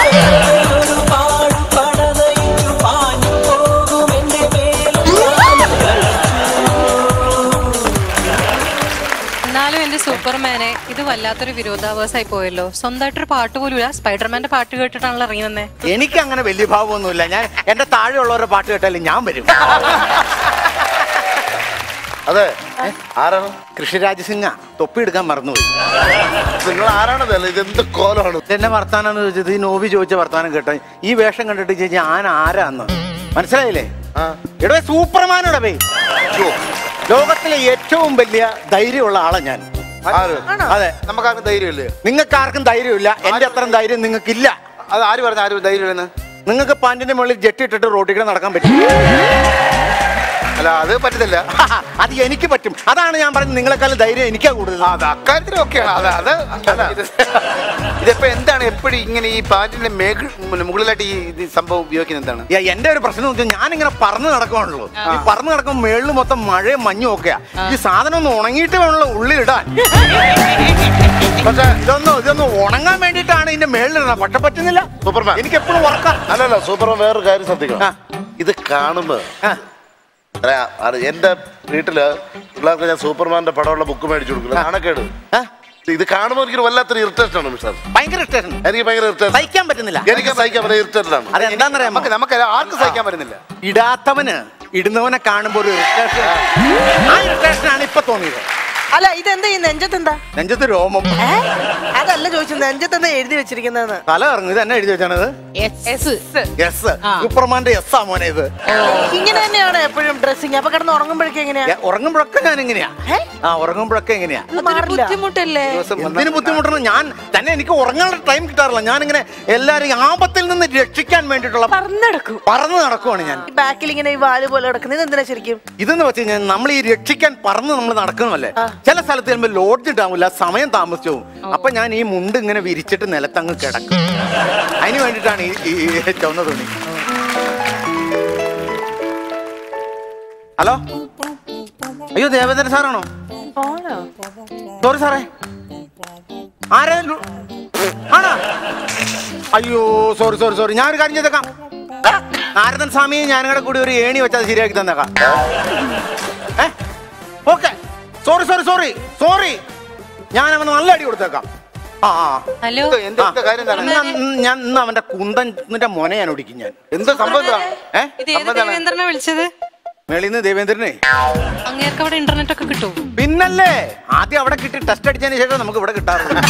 ഒരുപാട് പടനയിച്ചു പാഞ്ഞു പോകും എന്റെ മേലും എന്നാലും എന്റെ സൂപ്പർമാനെ ഇത് വല്ലാത്തൊരു വിരോധാഭാസമായി പോയല്ലോ സ്വന്തമായിട്ടൊരു പാട്ട് പോലും ഇല്ല സ്പൈഡർമാന്റെ പാട്ട് കേട്ടിട്ടാണല്ലോ ഇറങ്ങുന്നേ എനിക്ക് അങ്ങനെ വലിയ ഭാവമൊന്നുമില്ല ഞാൻ എന്റെ താഴെയുള്ളവരുടെ പാട്ട് കേട്ടാലും ഞാൻ വരും അതെ ആരാണ് കൃഷിരാജ് സിംഗ തൊപ്പി എടുക്കാൻ മറന്നുപോയി നിങ്ങൾ ആരാണതല്ല ഇതെന്ത് കോലമാണ് എന്നെ വർത്താനം ചോദിച്ചത് ഈ നോബി ചോദിച്ച വർത്താനം കേട്ടോ ഈ വേഷം കണ്ടിട്ട് ചോദിച്ചാൽ ഞാൻ ആരാന്ന് മനസ്സിലായില്ലേ ആ. എടോ സൂപ്പർമാനോടെ പേ ലോകത്തിലെ ഏറ്റവും വലിയ ധൈര്യമുള്ള ആളാ ഞാൻ ആര് അതെ നമുക്കാർക്കും ധൈര്യമില്ലേ നിങ്ങൾക്ക് ആർക്കും ധൈര്യമില്ല എന്റെ അത്രയും ധൈര്യം നിങ്ങൾക്കില്ല അത് ആര് പറഞ്ഞ ആരും ധൈര്യമില്ലെന്ന് നിങ്ങൾക്ക് പാന്റിന്റെ മുകളിൽ ജെട്ടി ഇട്ടിട്ട് റോട്ടിൽ കൂടെ നടക്കാൻ പറ്റും അല്ല അത് പറ്റത്തില്ല അത് എനിക്ക് പറ്റും അതാണ് ഞാൻ പറഞ്ഞത് നിങ്ങളെക്കാളും ധൈര്യം എനിക്കാ കൂടുതൽ അത് അക്കാര്യത്തിൽ ഒക്കെയാണ് അത് അത് അല്ല, ഇത് ഇതിപ്പോ എന്താണ് എപ്പോഴും ഇങ്ങനെ ഈ പാന്റിന്റെ മേഘ മുകളിലായിട്ട് ഈ ഇത് സംഭവം ഉപയോഗിക്കുന്നത് എന്താണ് യാ, എന്റെ ഒരു പ്രശ്നം എന്ന് വെച്ചാൽ ഞാൻ ഇങ്ങനെ പറന്ന് നടക്കുവാണല്ലോ ഈ പറന്ന് നടക്കുമ്പോൾ മേളിൽ മൊത്തം മഴയും മഞ്ഞും ഒക്കെയാ ഈ സാധനം ഒന്ന് ഉണങ്ങിയിട്ട് വേണമല്ലോ ഉള്ളിലിടാൻ പക്ഷെ ഇതൊന്നും ഇതൊന്നും ഉണങ്ങാൻ വേണ്ടിയിട്ടാണ് ഇതിന്റെ മേളിലിടണം പക്ഷെ പറ്റുന്നില്ല സൂപ്പർമാൻ. എനിക്ക് എപ്പോഴും ഉറക്കാം അല്ലല്ല സൂപ്പർമാൻ വേറൊരു കാര്യം ആ. ശ്രദ്ധിക്കണം ഇത് കാണുമ്പോ ആ. അല്ല, അത് എന്റെ വീട്ടില് പിള്ളേർക്ക് ഞാൻ സൂപ്പർമാന്റെ പടമുള്ള ബുക്ക് മേടിച്ചു കൊടുക്കില്ല നാണക്കേട് ആ? ഇത് കാണുമ്പോൾ എനിക്ക് വല്ലാത്തൊരു ഇറിറ്റേഷൻ ആണ് മിസ്റ്റർ ഭയങ്കര ഇഷ്ടം എനിക്ക് ഭയങ്കര ഇറിറ്റേഷൻ സഹിക്കാൻ പറ്റുന്നില്ല എനിക്ക് സഹിക്കാൻ പറ്റുന്ന ഇറിറ്റേഷൻ ആണ് അത് എന്താണെന്നറിയാമോ നമുക്ക് നമുക്ക് ആർക്കും സഹിക്കാൻ പറ്റുന്നില്ല ഇടാത്തവന് ഇടുന്നവനെ കാണുമ്പോൾ ഒരു ഇറിറ്റേഷൻ ആ ഇറിറ്റേഷൻ ആണ് ഇപ്പൊ തോന്നിയത് അല്ല ഇതെന്താ ഈ നെഞ്ചത്ത് എന്താ നെഞ്ചത്ത് രോമം ഏ? അതല്ല ചോദിച്ചത് നെഞ്ചത്ത് എന്താ എഴുതി വെച്ചിരിക്കുന്നതെന്ന് തല ഇറങ്ങും ഇത് എന്നെ എഴുതി വെച്ചാണത് എസ് എസ് സൂപ്പർമാന്റെ എസ് ആ മോനെ ഇത് ഇങ്ങനെ തന്നെയാണ് എപ്പോഴും ഡ്രസ്സിങ് അപ്പൊ കിടന്ന് ഉറങ്ങുമ്പോഴേക്കും എങ്ങനെയാ ഏ, ഉറങ്ങുമ്പോഴൊക്കെ ഞാൻ എങ്ങനെയാ ഏ? ആ ഉറങ്ങുമ്പോഴൊക്കെ എങ്ങനെയാ ഇത് മാറില്ല ബുദ്ധിമുട്ടല്ലേ എന്തിനു ബുദ്ധിമുട്ടണം ഞാൻ തന്നെ എനിക്ക് ഉറങ്ങാനുള്ള ടൈം കിട്ടാറില്ല ഞാൻ ഇങ്ങനെ എല്ലാരെയും ആപത്തിൽ നിന്ന് രക്ഷിക്കാൻ വേണ്ടിയിട്ടുള്ള പറന്നെടുക്കും പറന്ന് നടക്കുവാണ് ഞാൻ ഈ ബാക്കിൽ ഇങ്ങനെ ഈ വാല് പോലെ കിടക്കുന്നത് ഇത് എന്തിനാ ശരിക്കും ഇതെന്ന് വെച്ച് കഴിഞ്ഞാൽ നമ്മൾ ഈ രക്ഷിക്കാൻ പറന്ന് നമ്മൾ നടക്കണമല്ലേ ആ. ചില സ്ഥലത്ത് ചെല്ലുമ്പോൾ ലോഡ്ജ് ഉണ്ടാവില്ല സമയം താമസിച്ചു പോകും അപ്പൊ ഞാൻ ഈ മുണ്ട് ഇങ്ങനെ വിരിച്ചിട്ട് നിലത്തങ്ങ് കിടക്കും അതിന് വേണ്ടിയിട്ടാണ് ഈ ഈ ചുവന്ന തുണി ഹലോ അയ്യോ ദേവേന്ദ്രൻ സാറാണോ സോറി സാറേ ആരാ ലു- ആണോ അയ്യോ സോറി സോറി സോറി ഞാൻ ഒരു കാര്യം ചെയ്തേക്കാം നാരദൻ സ്വാമിയെ ഞാനും കൂടി ഒരു ഏണി വെച്ചാൽ ശരിയാക്കി തന്നേക്കാം ഏ okay sorry sorry sorry sorry ഞാൻ അവന് നല്ല അടി കൊടുത്തേക്കാം ആ ആ. ഹലോ എന്ത് എന്ത് എന്ത് കാര്യം എന്താണ് ഇന്ന് ഇന്ന് ഞാൻ ഇന്ന് അവന്റെ കുന്തന്റെ മോനെ ഞാൻ ഒടിക്കും ഞാൻ എന്ത് സംഭവം എന്താ ഏ ഇത് ഏത് ദേവേന്ദ്രനെ വിളിച്ചത് മേളിന്ന് ദേവേന്ദ്രനെ അങ്ങേർക്ക് അവിടെ ഇന്റർനെറ്റ് ഒക്കെ കിട്ടും പിന്നല്ലേ ആദ്യം അവിടെ കിട്ടി ടെസ്റ്റ് അടിച്ചതിന് ശേഷം നമുക്ക് ഇവിടെ കിട്ടാറുണ്ട്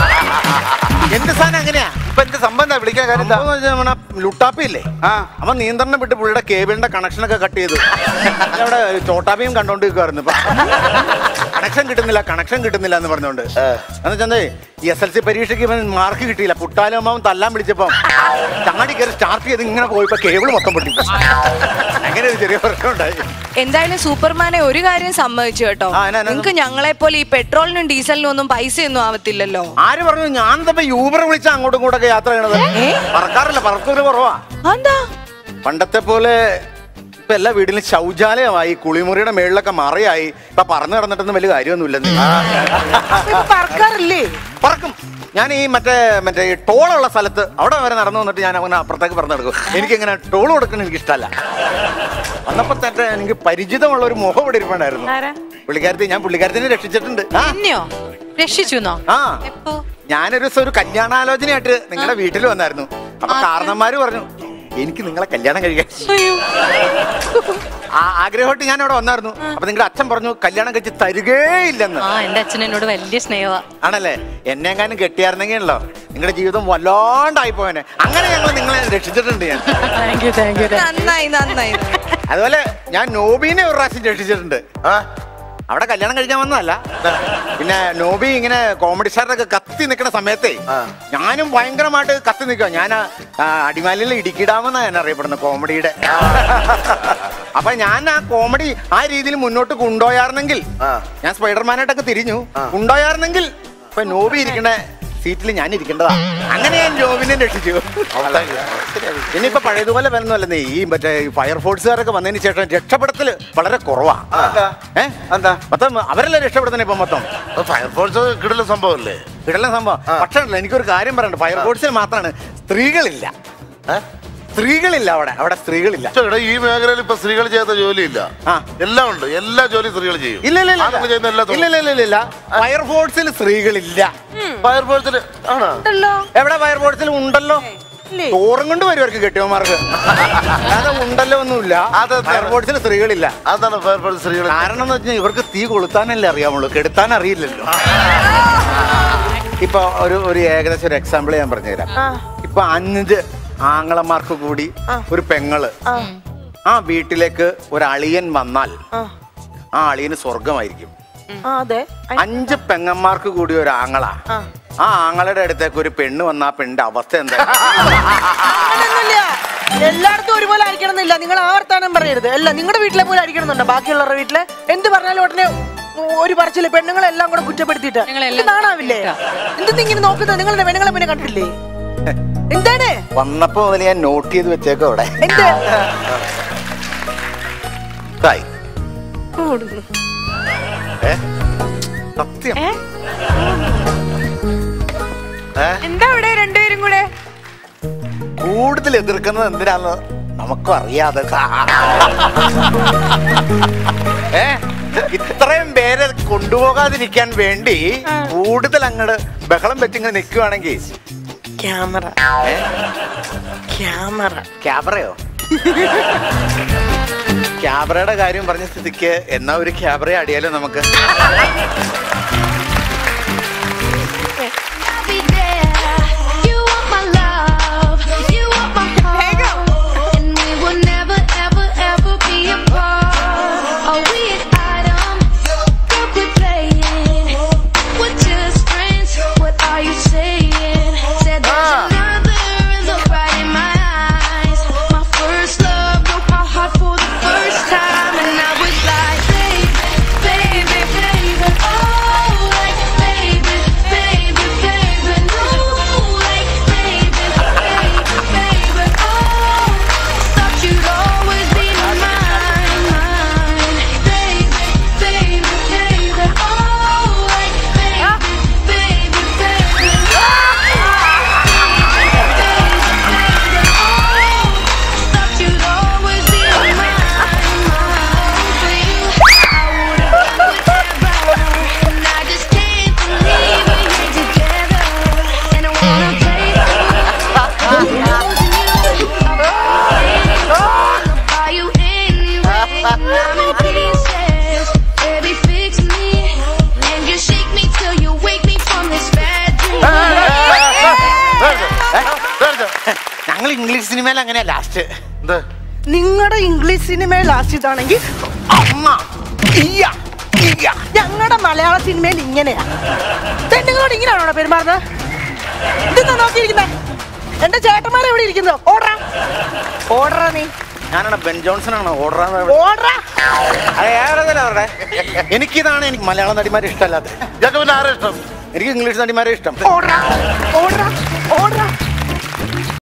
എന്ത് സാധനം അങ്ങനെയാ ഇപ്പൊ എന്ത് സംഭവം എന്താ വിളിക്കാൻ കാര്യം എന്താ സംഭവം എന്ന് വെച്ചാ നമ്മടെ ലുട്ടാപ്പി ഇല്ലേ ആ. അവൻ നിയന്ത്രണം വിട്ട് പുള്ളിയുടെ കേബിളിന്റെ കണക്ഷൻ ഒക്കെ കട്ട് ചെയ്തു അവിടെ ചോട്ടാപ്പിയും കണ്ടോണ്ട് നിൽക്കുമായിരുന്നു കണക്ഷൻ കിട്ടുന്നില്ല കണക്ഷൻ കിട്ടുന്നില്ല എന്ന് പറഞ്ഞോണ്ട് എന്ന് വെച്ചാൽ എസ് എൽ സി പരീക്ഷയ്ക്ക് ഇവൻ മാർക്ക് കിട്ടിയില്ല പുട്ടാലും അവൻ തല്ലാൻ വിളിച്ചപ്പോ ചാടി കയറി സ്റ്റാർട്ട് ചെയ്ത് ഇങ്ങനെ പോയപ്പോ കേബിൾ മൊത്തം പൊട്ടി അങ്ങനെ ഒരു ചെറിയ പ്രശ്നം ഉണ്ടായി എന്തായാലും സൂപ്പർമാനെ ഒരു കാര്യം സമ്മതിച്ചു കേട്ടോ ആ, എന്നാ, എന്നാ? നിങ്ങക്ക് ഞങ്ങളെ പോലെ ഈ പെട്രോളിനും ഡീസലിനും ഒന്നും പൈസയൊന്നും ആവത്തില്ലല്ലോ ആര് പറഞ്ഞു ഞാൻ തപ്പ യൂബർ വിളിച്ച അങ്ങോട്ടും ഇങ്ങോട്ടൊക്കെ യാത്ര ചെയ്യണത് പറക്കാറില്ല പറക്കൂര് കുറവാ എന്താ പണ്ടത്തെ പോലെ ഇപ്പൊ എല്ലാ വീട്ടിലും ശൗചാലയമായി കുളിമുറിയുടെ മേളിലൊക്കെ മറയായി ഇപ്പൊ പറന്നു കിടന്നിട്ടൊന്നും വലിയ കാര്യമൊന്നുമില്ലെന്ന് അപ്പൊ ഇത് പറക്കാറില്ലേ പറക്കും ഞാൻ ഈ മറ്റേ മറ്റേ ഈ ടോളുള്ള സ്ഥലത്ത് അവിടെ വരെ നടന്നു വന്നിട്ട് ഞാൻ അങ്ങനെ അപ്പുറത്തേക്ക് പറന്ന് നടക്കും എനിക്കിങ്ങനെ ടോൾ കൊടുക്കുന്ന എനിക്ക് ഇഷ്ടമല്ല വന്നപ്പോ തന്നെ എനിക്ക് പരിചിതമുള്ള ഒരു മുഖം ഇവിടെ ഇരിപ്പുണ്ടായിരുന്നു ആരാ പുള്ളിക്കാരത്തി ഞാൻ പുള്ളിക്കാരത്തിനെ രക്ഷിച്ചിട്ടുണ്ട് ആ എന്നെയോ രക്ഷിച്ചുന്നോ ആ എപ്പോ ഞാനൊരു ദിവസം ഒരു കല്യാണാലോചനയായിട്ട് നിങ്ങളുടെ വീട്ടിൽ വന്നായിരുന്നു അപ്പൊ കാരണന്മാര് പറഞ്ഞു എനിക്ക് നിങ്ങളെ കല്യാണം കഴിക്കാൻ അയ്യോ ആ ആഗ്രഹമായിട്ട് ഞാൻ അവിടെ വന്നായിരുന്നു അപ്പൊ നിങ്ങളുടെ അച്ഛൻ പറഞ്ഞു കല്യാണം കഴിച്ച് തരുകേ ഇല്ലെന്ന് ആ എന്റെ അച്ഛൻ എന്നോട് വലിയ സ്നേഹമാ ആണല്ലേ എന്നെ എങ്ങാനും കെട്ടിയായിരുന്നെങ്കിലോ നിങ്ങളുടെ ജീവിതം വല്ലാണ്ടായി പോയനെ അങ്ങനെ ഞങ്ങൾ നിങ്ങളെ രക്ഷിച്ചിട്ടുണ്ട് ഞാൻ താങ്ക് യു താങ്ക് യു നന്നായി നന്നായി അതുപോലെ ഞാൻ നോബീനെ ഒരു പ്രാവശ്യം രക്ഷിച്ചിട്ടുണ്ട് ആ അവിടെ കല്യാണം കഴിക്കാൻ വന്നതല്ല പിന്നെ നോബി ഇങ്ങനെ കോമഡി സ്റ്റാറിനൊക്കെ കത്തി നിൽക്കുന്ന സമയത്തേ ഞാനും ഭയങ്കരമായിട്ട് കത്തി നിൽക്കുക ഞാൻ അടിമാലിയിൽ ഇടുക്കി ഡാമെന്നാണ് ഞാൻ അറിയപ്പെടുന്നത് കോമഡിയുടെ അപ്പൊ ഞാൻ ആ കോമഡി ആ രീതിയിൽ മുന്നോട്ട് കൊണ്ടുപോയാർന്നെങ്കിൽ ആ. ഞാൻ സ്പൈഡർമാനായിട്ടൊക്കെ തിരിഞ്ഞു കൊണ്ടുപോയാർന്നെങ്കിൽ ഇപ്പൊ നോബി ഇരിക്കണ സീറ്റിൽ ഞാൻ ഇരിക്കേണ്ടതാ അങ്ങനെ ഞാൻ നോബിനെ രക്ഷിച്ചു ഇനിയിപ്പോ പഴയതുപോലെ വരുന്നല്ലേ ഈ മറ്റേ ഫയർഫോഴ്സുകാരൊക്കെ വന്നതിന് ശേഷം രക്ഷപ്പെടുത്തല് വളരെ കുറവാ അതെന്താ? ഏ എന്താ മൊത്തം അവരല്ലേ രക്ഷപ്പെടുത്തണേ ഇപ്പൊ മൊത്തം ഫയർഫോഴ്സ് കിടല സംഭവമല്ലേ കിടല സംഭവം പക്ഷേ ഉണ്ടല്ലോ, എനിക്കൊരു കാര്യം പറയണ്ട ഫയർഫോഴ്സിൽ മാത്രമാണ് സ്ത്രീകളില്ല ഏ? സ്ത്രീകളില്ല അവിടെ അവിടെ സ്ത്രീകളില്ല പക്ഷേ ഇവിടെ ഈ മേഖലയിൽ ഇപ്പൊ സ്ത്രീകൾ ചെയ്യാത്ത ജോലിയില്ല ആ. എല്ലാം ഉണ്ട് എല്ലാ ജോലിയും സ്ത്രീകൾ ചെയ്യും ഇല്ല ഇല്ല ഇല്ല ആണുങ്ങൾ ചെയ്യുന്ന എല്ലാ ഇല്ല ഇല്ല ഇല്ല ഇല്ല ഫയർഫോഴ്സിൽ സ്ത്രീകളില്ല ഫയർഫോഴ്സിൽ ആണോ ഉണ്ടല്ലോ എവിടെ ഫയർഫോഴ്സിൽ ഉണ്ടല്ലോ ഇല്ലേ? തോറും കൊണ്ട് വരുമായിരിക്കും കെട്ടിയവന്മാർക്ക് അല്ലാതെ ഉണ്ടല്ലോ ഒന്നുമില്ല അതെന്താണ്? ഫയർഫോഴ്സിൽ സ്ത്രീകളില്ല അതാണ് ഫയർഫോഴ്സ് സ്ത്രീകൾ കാരണം എന്ന് വെച്ചാൽ ഇവർക്ക് തീ കൊളുത്താനല്ലേ അറിയാമുള്ളൂ കെടുത്താൻ അറിയില്ലല്ലോ ഇപ്പൊ ഒരു ഒരു ഏകദേശം ഒരു എക്സാമ്പിൾ ഞാൻ പറഞ്ഞുതരാം ആ. ഇപ്പൊ അഞ്ച് ആങ്ങളമാർക്ക് കൂടി ഒരു പെങ്ങള് ആ ആ വീട്ടിലേക്ക് ഒരു അളിയൻ വന്നാൽ ആ ആ അളിയന് സ്വർഗമായിരിക്കും ആ അതെ അഞ്ച് പെങ്ങന്മാർക്ക് കൂടി ഒരു ആങ്ങള ആ. ആ ആങ്ങളുടെ അടുത്തേക്ക് ഒരു പെണ്ണ് വന്ന ആ പെണ്ണിന്റെ അവസ്ഥ എന്താ അങ്ങനെയൊന്നുമില്ല എല്ലായിടത്തും ഒരുപോലെ ആയിരിക്കണം എന്നില്ല നിങ്ങൾ ആവർത്താനം പറയരുത് അല്ല നിങ്ങളുടെ വീട്ടിലെ പോലെ ആയിരിക്കണം എന്നുണ്ടോ ബാക്കിയുള്ളവരുടെ വീട്ടില് എന്ത് പറഞ്ഞാലും ഉടനെ ഒരു പറച്ചില് പെണ്ണുങ്ങളെല്ലാം കൂടെ കുറ്റപ്പെടുത്തിയിട്ട് ഞങ്ങളെല്ലാം ഇത് നാണാവില്ലേ എന്തെന്ന് ഇങ്ങനെ നോക്കുന്നത് നിങ്ങളുടെ പെണ്ണുങ്ങളെ പിന്നെ കണ്ടിട്ടില്ലേ എന്താണ് വന്നപ്പോ മുതൽ ഞാൻ നോട്ട് ചെയ്ത് വെച്ചേക്കോ അവിടെ എന്ത് ഹായ്. ഏ? സത്യം എന്താ അവിടെ രണ്ടുപേരും കൂടെ കൂടുതൽ എതിർക്കുന്നത് എന്തിനാന്ന് നമുക്കും അറിയാതെ ഏ ഇത്രയും പേരെ കൊണ്ടുപോകാതിരിക്കാൻ വേണ്ടി കൂടുതൽ അങ്ങട് ബഹളം വെച്ചിങ്ങനെ നിൽക്കുവാണെങ്കിൽ ക്യാമറ ക്യാമറ ക്യാമറയോ ക്യാമറയുടെ കാര്യം പറഞ്ഞ സ്ഥിതിക്ക് എന്നാ ഒരു ക്യാമറ അടിയാലോ നമുക്ക് be there. You want my love, you want my heart, and we will never, ever, ever be apart. Are we an item? What we playing? We're just friends. What are you saying? Said there's another look right in my eyes. My first love broke my heart for the first time, and I was like, baby, baby, baby, oh, like, baby, baby, baby, no, like, baby, baby, baby, oh, thought you'd always be mine, mine, baby, baby, baby, oh, like, baby, baby, baby, thought you'd always be mine, mine, for you. I would've done whatever, and I just can't believe we ain't together. And I wanna play I'll buy you anyway. I'm in pieces. Baby, fix me, and you shake me till you wake me from this bad dream. ഞങ്ങൾ English സിനിമയിൽ അങ്ങനെയാ last എന്താ നിങ്ങളുടെ English സിനിമയിൽ last ഇതാണെങ്കിൽ അമ്മ ഇയ്യ, ഇയ്യ. ഞങ്ങളുടെ മലയാള സിനിമയിൽ ഇങ്ങനെയാ പെണ്ണുങ്ങളോട് ഇങ്ങനെയാണോ പെരുമാറുന്നത് ഇതെന്താ നോക്കിയിരിക്കുന്നത് എന്റെ ചേട്ടന്മാരെ എവിടെ ഇരിക്കുന്നത് ഓടറാ ഓടറാ നീ ഞാനാണ് ബെൻ ജോൺസൺ ആണ് ഓർഡർ ഓടറാ അവരുടെ എനിക്കിതാണ് എനിക്ക് മലയാള നടിമാരെ ഇഷ്ടമല്ലാത്തത് ഞങ്ങൾക്ക് പിന്നെ ആരാ ഇഷ്ടം എനിക്ക് ഇംഗ്ലീഷ് നടിമാരെ ഇഷ്ടം ഓടറാ ഓടറാ